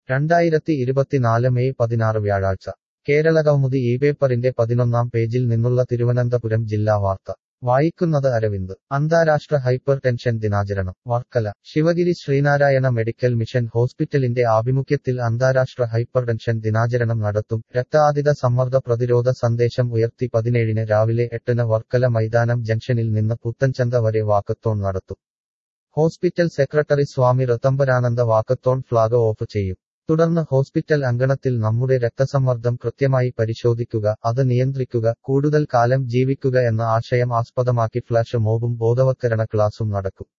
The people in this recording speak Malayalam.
രണ്ടായിരത്തി ഇരുപത്തിനാല് മെയ് പതിനാറ് വ്യാഴാഴ്ച കേരളകൗമുദി ഈ പേപ്പറിന്റെ പതിനൊന്നാം പേജിൽ നിന്നുള്ള തിരുവനന്തപുരം ജില്ലാ വാർത്ത വായിക്കുന്നത് അരവിന്ദ് അന്താരാഷ്ട്ര ഹൈപ്പർ ടെൻഷൻ ദിനാചരണം വർക്കല ശിവഗിരി ശ്രീനാരായണ മെഡിക്കൽ മിഷൻ ഹോസ്പിറ്റലിന്റെ ആഭിമുഖ്യത്തിൽ അന്താരാഷ്ട്ര ഹൈപ്പർ ടെൻഷൻ ദിനാചരണം നടത്തും രക്താതിത സമ്മർദ്ദ പ്രതിരോധ സന്ദേശം ഉയർത്തി പതിനേഴിന് രാവിലെ എട്ടിന് വർക്കല മൈതാനം ജംഗ്ഷനിൽ നിന്ന് പുത്തൻചന്ത വരെ വാക്കത്തോൺ നടത്തും hospital secretary Swami Rithambharananda walkathon flag off ചെയ്യും തുടർന്ന് ഹോസ്പിറ്റൽ അങ്കണത്തിൽ നമ്മുടെ രക്തസമ്മർദ്ദം കൃത്യമായി പരിശോധിക്കുക അത് നിയന്ത്രിക്കുക കൂടുതൽ കാലം ജീവിക്കുക എന്ന ആശയം ആസ്പദമാക്കി ഫ്ലാഷ് മോബും ബോധവത്കരണ ക്ലാസും നടക്കും